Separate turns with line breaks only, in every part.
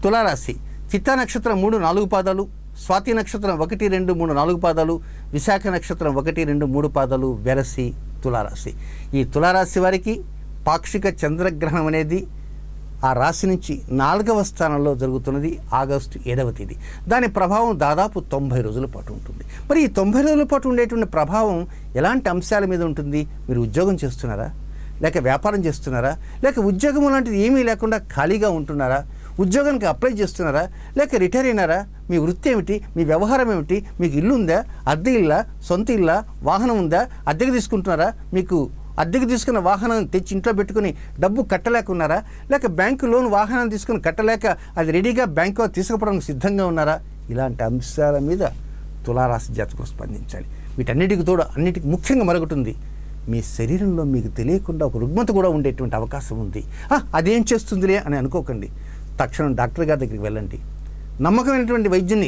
తులారాశి చిత్తా నక్షత్రం మూడు నాలుగు పాదాలు స్వాతి నక్షత్రం ఒకటి రెండు మూడు నాలుగు పాదాలు విశాఖ నక్షత్రం ఒకటి రెండు మూడు పాదాలు వెరసి తులారాశి ఈ తులారాశి వారికి పాక్షిక చంద్రగ్రహణం అనేది ఆ రాశి నుంచి నాలుగవ స్థానంలో జరుగుతున్నది ఆగస్టు ఏడవ తేదీ దాని ప్రభావం దాదాపు తొంభై రోజుల పాటు ఉంటుంది మరి ఈ తొంభై రోజుల పాటు ఉండేటువంటి ప్రభావం ఎలాంటి అంశాల మీద ఉంటుంది మీరు ఉద్యోగం చేస్తున్నారా లేక వ్యాపారం చేస్తున్నారా లేక ఉద్యోగం లాంటిది ఏమీ లేకుండా ఖాళీగా ఉంటున్నారా ఉద్యోగానికి అప్లై చేస్తున్నారా లేక రిటైర్ అయినారా మీ వృత్తి ఏమిటి మీ వ్యవహారం ఏమిటి మీకు ఇల్లు ఉందా అద్దె ఇల్లా సొంత ఇల్లా వాహనం ఉందా అద్దెకు తీసుకుంటున్నారా మీకు అద్దెకు తీసుకున్న వాహనం తెచ్చి ఇంట్లో పెట్టుకుని డబ్బు కట్టలేకున్నారా లేక బ్యాంకు లోన్ వాహనం తీసుకుని కట్టలేక అది రెడీగా బ్యాంకు తీసుకుపోవడానికి సిద్ధంగా ఉన్నారా ఇలాంటి అంశాల మీద తులారాశి జాతకులు స్పందించాలి వీటన్నిటికి తోడు అన్నిటికీ ముఖ్యంగా మరొకటి ఉంది మీ శరీరంలో మీకు తెలియకుండా ఒక రుగ్మత కూడా ఉండేటువంటి అవకాశం ఉంది "ఆ, అదేం చేస్తుందిలే అని అనుకోకండి తక్షణం డాక్టర్ గారి దగ్గరికి వెళ్ళండి నమ్మకమైనటువంటి వైద్యుని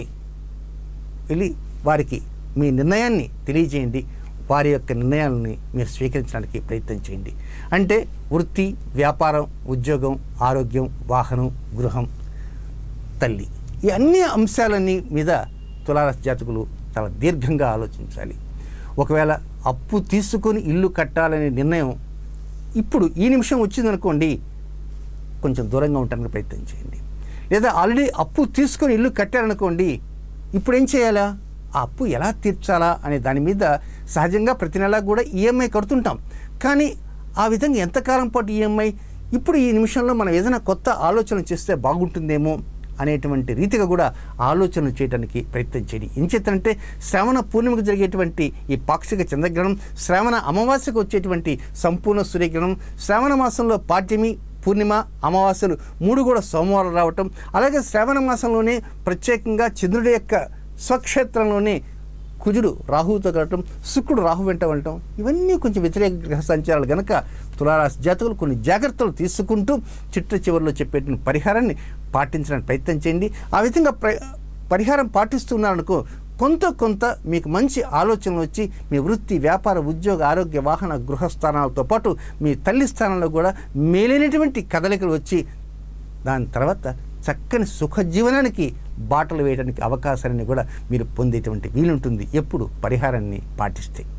వెళ్ళి వారికి మీ నిర్ణయాన్ని తెలియజేయండి వారి యొక్క నిర్ణయాలని మీరు స్వీకరించడానికి ప్రయత్నం చేయండి అంటే వృత్తి వ్యాపారం ఉద్యోగం ఆరోగ్యం వాహనం గృహం తల్లి ఈ అన్ని అంశాలన్నీ మీద తులారాశి జాతకులు చాలా దీర్ఘంగా ఆలోచించాలి ఒకవేళ అప్పు తీసుకొని ఇల్లు కట్టాలనే నిర్ణయం ఇప్పుడు ఈ నిమిషం వచ్చిందనుకోండి కొంచెం దూరంగా ఉండడానికి ప్రయత్నం చేయండి లేదా ఆల్రెడీ అప్పు తీసుకొని ఇల్లు కట్టారనుకోండి ఇప్పుడు ఏం చేయాలా ఆ అప్పు ఎలా తీర్చాలా అనే దాని మీద సహజంగా ప్రతి నెలా కూడా ఈఎంఐ కడుతుంటాం కానీ ఆ విధంగా ఎంతకాలం పాటు ఈఎంఐ ఇప్పుడు ఈ నిమిషంలో మనం ఏదైనా కొత్త ఆలోచన చేస్తే బాగుంటుందేమో అనేటువంటి రీతిగా కూడా ఆలోచనలు చేయడానికి ప్రయత్నం చేయండి ఎంచేతంటే శ్రావణ పూర్ణిమకు జరిగేటువంటి ఈ పాక్షిక చంద్రగ్రహణం శ్రావణ అమావాస్యకు వచ్చేటువంటి సంపూర్ణ సూర్యగ్రహణం శ్రావణ మాసంలో పాడ్యమి పూర్ణిమ అమావాస్యలు మూడు కూడా సోమవారం రావటం అలాగే శ్రావణ మాసంలోనే ప్రత్యేకంగా చంద్రుడి యొక్క స్వక్షేత్రంలోనే కుజుడు రాహువుతో కలవటం శుక్రుడు రాహు వెంట వెళ్ళటం ఇవన్నీ కొంచెం వ్యతిరేక గ్రహ సంచారాలు గనక తులారాశి జాతకులు కొన్ని జాగ్రత్తలు తీసుకుంటూ చిట్ట చివరిలో చెప్పేటువంటి పరిహారాన్ని పాటించడానికి ప్రయత్నం చేయండి ఆ విధంగా ప్ర పరిహారం పాటిస్తున్నారనుకో కొంత కొంత మీకు మంచి ఆలోచనలు వచ్చి మీ వృత్తి వ్యాపార ఉద్యోగ ఆరోగ్య వాహన గృహ స్థానాలతో పాటు మీ తల్లి స్థానంలో కూడా మేలైనటువంటి కదలికలు వచ్చి దాని తర్వాత చక్కని సుఖ జీవనానికి బాటలు వేయడానికి అవకాశాన్ని కూడా మీరు పొందేటువంటి వీలుంటుంది ఎప్పుడు పరిహారాన్ని పాటిస్తే